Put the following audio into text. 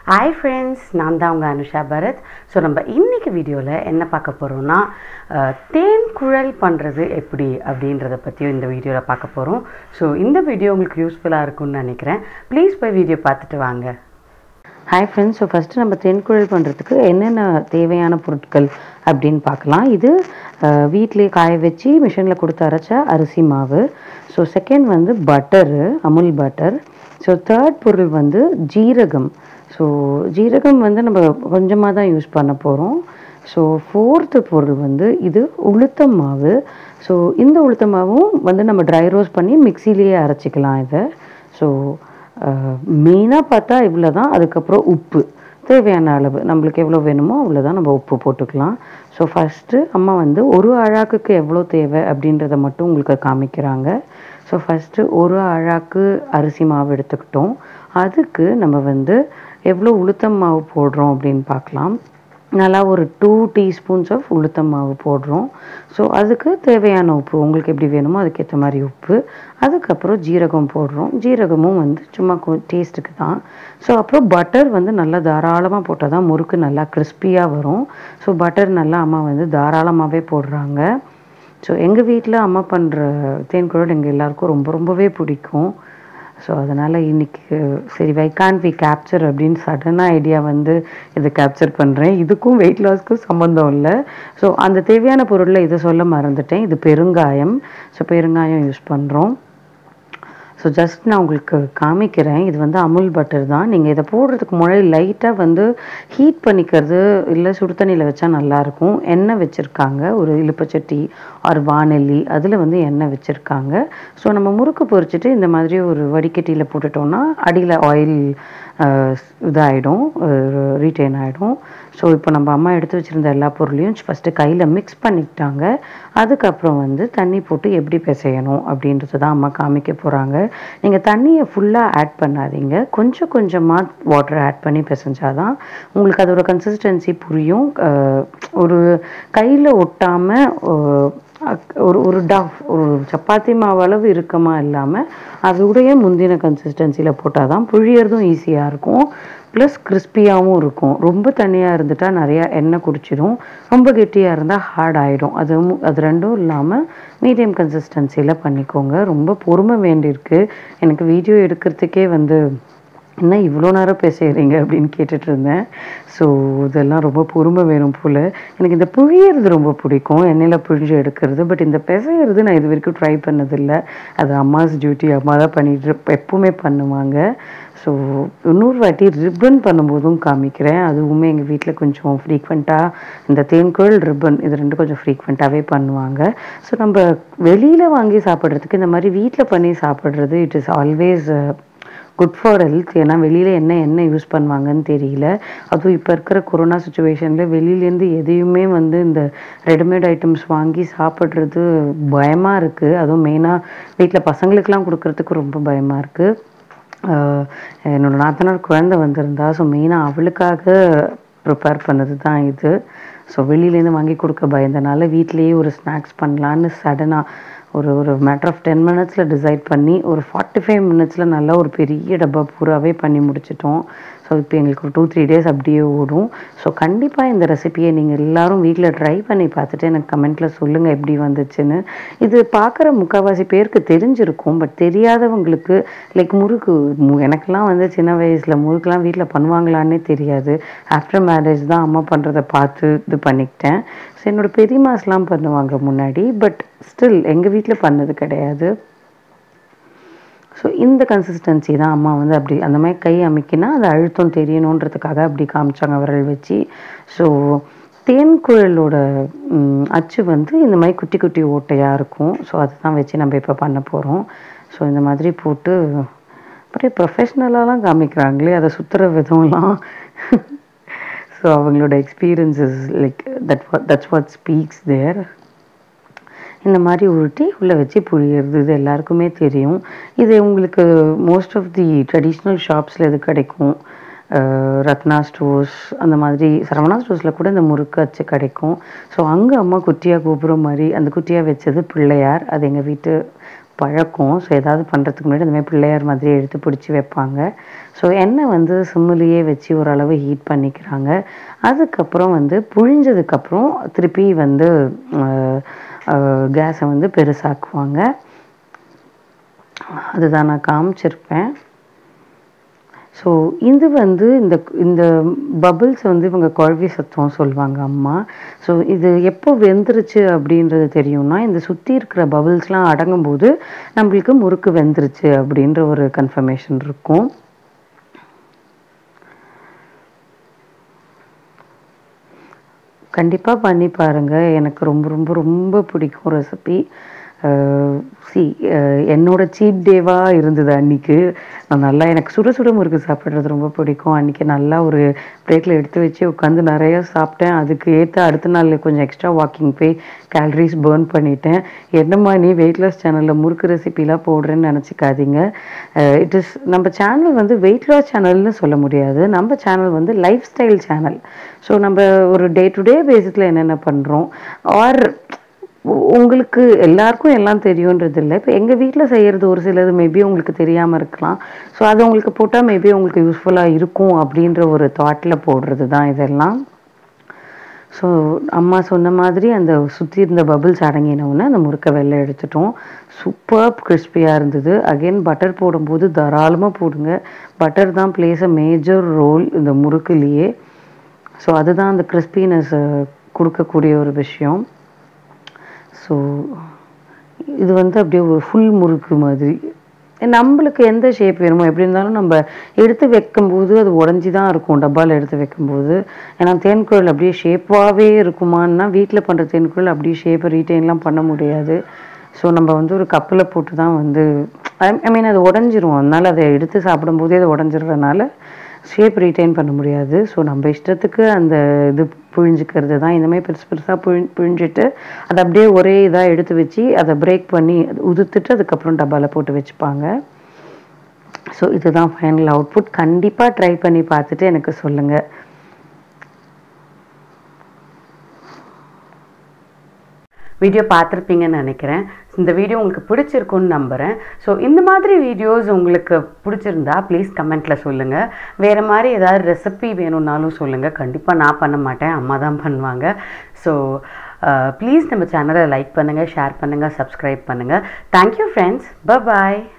hi friends நான் தான் உங்கள் அனுஷா பரத் ஸோ நம்ம இன்னைக்கு வீடியோவில் என்ன பார்க்க போகிறோம்னா அஹ், தேன் குழல் பண்ணுறது எப்படி அப்படின்றத பற்றியும் இந்த வீடியோவில் பார்க்க போகிறோம் ஸோ இந்த வீடியோ உங்களுக்கு யூஸ்ஃபுல்லாக இருக்கும்னு நினைக்கிறேன் ப்ளீஸ் போய் வீடியோ பார்த்துட்டு வாங்க ஹாய் ஃப்ரெண்ட்ஸ் ஸோ ஃபஸ்ட்டு நம்ம தென்குழல் பண்ணுறதுக்கு என்னென்ன தேவையான பொருட்கள் அப்படின்னு பார்க்கலாம் இது வீட்டிலேயே காய வச்சு மிஷினில் கொடுத்து அரைச்ச அரிசி மாவு ஸோ செகண்ட் வந்து butter Amul butter so third பொருள் வந்து ஜீரகம் ஸோ ஜீரகம் வந்து நம்ம கொஞ்சமாக தான் யூஸ் பண்ண போகிறோம் ஸோ ஃபோர்த்து பொருள் வந்து இது உளுத்தம் மாவு ஸோ இந்த உளுத்தம் மாவும் வந்து நம்ம ட்ரை ரோஸ்ட் பண்ணி மிக்சிலேயே அரைச்சிக்கலாம் இதை ஸோ மெயினாக பார்த்தா இவ்வளோ தான் அதுக்கப்புறம் உப்பு தேவையான அளவு நம்மளுக்கு எவ்வளோ வேணுமோ அவ்வளோதான் நம்ம உப்பு போட்டுக்கலாம் ஸோ ஃபஸ்ட்டு அம்மா வந்து ஒரு அழாக்குக்கு எவ்வளோ தேவை அப்படின்றத மட்டும் உங்களுக்கு காமிக்கிறாங்க ஸோ ஃபஸ்ட்டு ஒரு அழாக்கு அரிசி மாவு எடுத்துக்கிட்டோம் அதுக்கு நம்ம வந்து எவ்வளோ உளுத்தம் மாவு போடுறோம் அப்படின்னு பார்க்கலாம் நல்லா ஒரு டூ டீஸ்பூன்ஸ் ஆஃப் உளுத்தம் மாவு போடுறோம் ஸோ அதுக்கு தேவையான உப்பு உங்களுக்கு எப்படி வேணுமோ அதுக்கேற்ற மாதிரி உப்பு அதுக்கப்புறம் ஜீரகம் போடுறோம் ஜீரகமும் வந்து சும்மா டேஸ்ட்டுக்கு தான் ஸோ அப்புறம் பட்டர் வந்து நல்லா தாராளமாக போட்டால் தான் முறுக்கு நல்லா கிறிஸ்பியாக வரும் ஸோ பட்டர் நல்லா அம்மா வந்து தாராளமாகவே போடுறாங்க ஸோ எங்கள் வீட்டில் அம்மா பண்ணுற தேன் குழல் எங்கள் எல்லாருக்கும் ரொம்ப ரொம்பவே பிடிக்கும் ஸோ அதனால் இன்னைக்கு சரி வை கான் வி கேப்சர் அப்படின்னு சடனாக ஐடியா வந்து இதை கேப்சர் பண்ணுறேன் இதுக்கும் வெயிட் லாஸ்க்கும் சம்மந்தம் இல்லை ஸோ அந்த தேவையான பொருளில் இதை சொல்ல மறந்துட்டேன் இது பெருங்காயம் ஸோ பெருங்காயம் யூஸ் பண்ணுறோம் ஸோ ஜஸ்ட் நான் உங்களுக்கு காமிக்கிறேன் இது வந்து அமுல் பட்டர் தான் நீங்கள் இதை போடுறதுக்கு முன்னாடி லைட்டாக வந்து ஹீட் பண்ணிக்கிறது இல்லை சுடு தண்ணியில் வச்சா நல்லாயிருக்கும் எண்ணெய் வச்சுருக்காங்க ஒரு இலுப்பச்சட்டி ஒரு வானெல்லி அதில் வந்து எண்ணெய் வச்சுருக்காங்க ஸோ நம்ம முறுக்கு பொரிச்சிட்டு இந்த மாதிரி ஒரு வடிகட்டியில் போட்டுட்டோம்னா அடியில் ஆயில் இதாகிடும் ரீட்டைன் ஆகிடும் ஸோ இப்போ நம்ம அம்மா எடுத்து வச்சுருந்த எல்லா பொருளையும் ஃபஸ்ட்டு கையில் மிக்ஸ் பண்ணிக்கிட்டாங்க அதுக்கப்புறம் வந்து தண்ணி போட்டு எப்படி பிசையணும் அப்படின்றது தான் அம்மா காமிக்க போகிறாங்க நீங்கள் தண்ணியை ஃபுல்லாக ஆட் பண்ணாதீங்க கொஞ்சம் கொஞ்சமாக வாட்டர் ஆட் பண்ணி பிசைஞ்சாதான் உங்களுக்கு அதோட கன்சிஸ்டன்சி புரியும் அஹ், ஒரு கையில் ஒட்டாமல் ஒரு ஒரு டஃப் ஒரு சப்பாத்தி மாவு அளவு இறுக்கமா இல்லாமல் அதோடைய முந்தின கன்சிஸ்டன்சியில் போட்டால் தான் புழியறதும் ஈஸியாக இருக்கும் ப்ளஸ் கிறிஸ்பியாகவும் இருக்கும் ரொம்ப தண்ணியாக இருந்துட்டால் நிறையா எண்ணெய் குடிச்சிடும் ரொம்ப கெட்டியாக இருந்தால் ஹார்ட் ஆகிடும் அது மு- அது ரெண்டும் இல்லாமல் மீடியம் கன்சிஸ்டன்சியில் பண்ணிக்கோங்க ரொம்ப பொறுமை வேண்டியிருக்கு எனக்கு வீடியோ எடுக்கிறதுக்கே வந்து என்ன இவ்வளோ நேரம் பேசுகிறீங்க அப்படின்னு கேட்டுட்டு இருந்தேன் ஸோ இதெல்லாம் ரொம்ப பொறுமை வேணும் போல் எனக்கு இந்த புழியறது ரொம்ப பிடிக்கும் எண்ணெயில் புழிஞ்சு எடுக்கிறது பட் இந்த பிசையிறது நான் இது வரைக்கும் ட்ரை பண்ணதில்லை அது அம்மாஸ் டியூட்டி அம்மா தான் பண்ணிட்டு இருப்ப- எப்பவுமே பண்ணுவாங்க ஸோ இன்னொரு வாட்டி ரிப்பன் பண்ணும்போதும் காமிக்கிறேன் அதுவுமே எங்கள் வீட்டில் கொஞ்சம் ஃப்ரீக்வெண்ட்டாக இந்த தேன்குழல் ரிப்பன் இது ரெண்டும் கொஞ்சம் ஃப்ரீக்வெண்ட்டாகவே பண்ணுவாங்க ஸோ நம்ம வெளியில் வாங்கி சாப்பிட்றதுக்கு இந்த மாதிரி வீட்டில் பண்ணி சாப்பிட்றது it is always good for health ஏன்னா வெளியில் என்ன என்ன யூஸ் பண்ணுவாங்கன்னு தெரியல அதுவும் இப்போ இருக்கிற கொரோனா சுச்சுவேஷனில் வெளியிலேருந்து எதையுமே வந்து இந்த ரெடிமேட் ஐட்டம்ஸ் வாங்கி சாப்பிட்றது பயமாக இருக்குது அதுவும் மெயினாக வீட்டில் பசங்களுக்கெல்லாம் கொடுக்கறதுக்கு ரொம்ப பயமாக இருக்குது என்னோட நாத்தனார் குழந்தை வந்திருந்தா ஸோ மெயினாக அவளுக்காக ப்ரிப்பேர் பண்ணது தான் இது ஸோ வெளியிலேருந்து வாங்கி கொடுக்க பயந்தனால வீட்டிலேயே ஒரு ஸ்நாக்ஸ் பண்ணலான்னு சடனாக ஒரு ஒரு மேட்டர் ஆஃப் டென் மினிட்ஸில் டிசைட் பண்ணி ஒரு ஃபார்ட்டி ஃபைவ் மினிட்ஸில் நல்லா ஒரு பெரிய டப்பா பூராவே பண்ணி முடிச்சிட்டோம் ஸோ இப்போ எங்களுக்கு ஒரு டூ த்ரீ டேஸ் அப்படியே ஓடும் ஸோ கண்டிப்பாக இந்த ரெசிபியை நீங்கள் எல்லாரும் வீட்டில் ட்ரை பண்ணி பார்த்துட்டு எனக்கு கமெண்ட்டில் சொல்லுங்கள் எப்படி வந்துச்சுன்னு இது பார்க்குற முக்கால்வாசி பேருக்கு தெரிஞ்சிருக்கும் பட் தெரியாதவங்களுக்கு லைக் முறுக்கு மு- எனக்கெல்லாம் வந்து சின்ன வயசில் முறுக்குலாம் வீட்டில் பண்ணுவாங்களான்னே தெரியாது ஆஃப்டர் மேரேஜ் தான் அம்மா பண்ணுறதை பார்த்து இது பண்ணிக்கிட்டேன் ஸோ என்னோட பெரியம்மாஸ்லாம் பண்ணுவாங்க முன்னாடி பட் ஸ்டில் எங்கள் வீட்டில் பண்ணது கிடையாது ஸோ இந்த கன்சிஸ்டன்சி தான் அம்மா வந்து அப்படி அந்த மாதிரி கை அமைக்கினா அது அழுத்தம் தெரியணுன்றதுக்காக அப்படி காமிச்சாங்க விரல் வச்சு ஸோ தேன்குழலோட ம், அச்சு வந்து இந்த மாதிரி குட்டி குட்டி ஓட்டையாக இருக்கும் ஸோ அதுதான் வச்சு நம்ம இப்போ பண்ண போகிறோம் ஸோ இந்த மாதிரி போட்டு அப்படியே ப்ரொஃபஷ்னலாலாம் காமிக்கிறாங்களே அதை சுற்றுற விதம்லாம் ஸோ அவங்களோட experiences like that that's what speaks there இந்த மாதிரி உருட்டி உள்ளே வச்சு புழியறது இது எல்லாருக்குமே தெரியும் இது உங்களுக்கு மோஸ்ட் ஆஃப் தி ட்ரெடிஷ்னல் ஷாப்ஸில் இது கிடைக்கும் அஹ் ரத்னா ஸ்டோர்ஸ் அந்த மாதிரி சரவணா ஸ்டோர்ஸில் கூட இந்த முறுக்கு அச்சு கிடைக்கும் ஸோ அங்கே அம்மா குட்டியாக கோபுரம் மாதிரி அந்த குட்டியாக வச்சது பிள்ளையார் அது எங்கள் வீட்டு பழக்கம் ஸோ ஏதாவது பண்ணுறதுக்கு முன்னாடி அந்த மாதிரி பிள்ளையார் மாதிரி எடுத்து பிடிச்சி வைப்பாங்க ஸோ எண்ணெய் வந்து சிம்மிலேயே வச்சு ஓரளவு ஹீட் பண்ணிக்கிறாங்க அதுக்கப்புறம் வந்து புழிஞ்சதுக்கப்புறம் திருப்பி வந்து கேஸை வந்து பெருசாக்குவாங்க அதுதான் நான் காமிச்சிருப்பேன் ஸோ இது வந்து இந்த இந்த பபிள்ஸ் வந்து இவங்க குழவி சத்தம் சொல்லுவாங்க அம்மா ஸோ இது எப்போ வெந்துருச்சு அப்படின்றது தெரியும்னா இந்த சுற்றி இருக்கிற பபிள்ஸ்லாம் அடங்கும்போது நம்மளுக்கு முறுக்கு வெந்துருச்சு அப்படின்ற ஒரு கன்ஃபர்மேஷன் இருக்கும் கண்டிப்பாக பண்ணி பாருங்கள் எனக்கு ரொம்ப ரொம்ப ரொம்ப பிடிக்கும் ரெசிபி சி என்னோட சீட் டேவாக இருந்தது அன்றைக்கி நான் நல்லா எனக்கு சுட சுட முறுக்கு சாப்பிட்றது ரொம்ப பிடிக்கும் அன்றைக்கி நல்லா ஒரு பிளேட்டில் எடுத்து வச்சு உட்காந்து நிறைய சாப்பிட்டேன் அதுக்கு ஏற்ற அடுத்த நாள் கொஞ்சம் எக்ஸ்ட்ரா வாக்கிங் போய் கேலரிஸ் பேர்ன் பண்ணிட்டேன் என்னம்மா நீ வெயிட்லாஸ் சேனலில் முறுக்கு ரெசிபிலாம் போடுறேன்னு நினச்சிக்காதீங்க இட் இஸ் நம்ம சேனல் வந்து வெயிட் லாஸ் சேனல்னு சொல்ல முடியாது நம்ம சேனல் வந்து லைஃப் ஸ்டைல் சேனல் ஸோ நம்ம ஒரு டே டு டே பேசிஸில் என்னென்ன பண்ணுறோம் ஆர் உங்களுக்கு எல்லாருக்கும் எல்லாம் தெரியுன்றது இல்லை இப்போ எங்கள் வீட்டில் செய்கிறது ஒரு சிலது மேபி உங்களுக்கு தெரியாமல் இருக்கலாம் ஸோ அது உங்களுக்கு போட்டால் மேபி உங்களுக்கு யூஸ்ஃபுல்லாக இருக்கும் அப்படின்ற ஒரு தாட்டில் போடுறது தான் இதெல்லாம் ஸோ அம்மா சொன்ன மாதிரி அந்த சுற்றி இருந்த பபிள்ஸ் அடங்கினவுடனே அந்த முறுக்கை வெளில எடுத்துட்டோம் சூப்பர் கிறிஸ்பியாக இருந்தது அகெயின் பட்டர் போடும்போது தாராளமாக போடுங்க பட்டர் தான் பிளேஸ் அ மேஜர் ரோல் இந்த முறுக்குலேயே ஸோ அதுதான் அந்த கிறிஸ்பினஸ் கொடுக்கக்கூடிய ஒரு விஷயம் ஸோ இது வந்து அப்படியே ஒரு ஃபுல் முறுக்கு மாதிரி நம்மளுக்கு எந்த ஷேப் வேணுமோ எப்படி இருந்தாலும் நம்ம எடுத்து வைக்கும்போது அது உடஞ்சி தான் இருக்கும் டப்பாவில் எடுத்து வைக்கும்போது ஏன்னா தேன்குழல் அப்படியே ஷேப்பாகவே இருக்குமான்னா வீட்டில் பண்ணுற தேன்குழல் அப்படியே ஷேப்பை ரீட்டைன்லாம் பண்ண முடியாது ஸோ நம்ம வந்து ஒரு கப்பில் போட்டு தான் வந்து ஐ மீன் அது உடஞ்சிரும் அதனால் அதை எடுத்து சாப்பிடும்போதே அது உடஞ்சிடுறதுனால ஷேப் ரீட்டைன் பண்ண முடியாது ஸோ நம்ம இஷ்டத்துக்கு அந்த இது புழிஞ்சிக்கிறது தான் இந்த மாதிரி பெருசு பெருசாக புழி புழிஞ்சிட்டு அதை அப்படியே ஒரே இதாக எடுத்து வச்சு அதை பிரேக் பண்ணி உதுத்துட்டு அதுக்கப்புறம் டப்பாவில் போட்டு வச்சுப்பாங்க ஸோ இதுதான் ஃபைனல் அவுட்புட் கண்டிப்பாக ட்ரை பண்ணி பார்த்துட்டு எனக்கு சொல்லுங்கள் வீடியோ பார்த்துருப்பீங்கன்னு நினைக்கிறேன் இந்த வீடியோ உங்களுக்கு பிடிச்சிருக்குன்னு நம்புகிறேன் ஸோ இந்த மாதிரி வீடியோஸ் உங்களுக்கு பிடிச்சிருந்தா ப்ளீஸ் கமெண்ட்டில் சொல்லுங்கள் வேறு மாதிரி ஏதாவது ரெசிபி வேணும்னாலும் சொல்லுங்கள் கண்டிப்பாக நான் பண்ண மாட்டேன் அம்மா தான் பண்ணுவாங்க ஸோ ப்ளீஸ் நம்ம சேனலை லைக் பண்ணுங்கள் ஷேர் பண்ணுங்கள் சப்ஸ்கிரைப் பண்ணுங்கள் தேங்க்யூ ஃப்ரெண்ட்ஸ் பாய்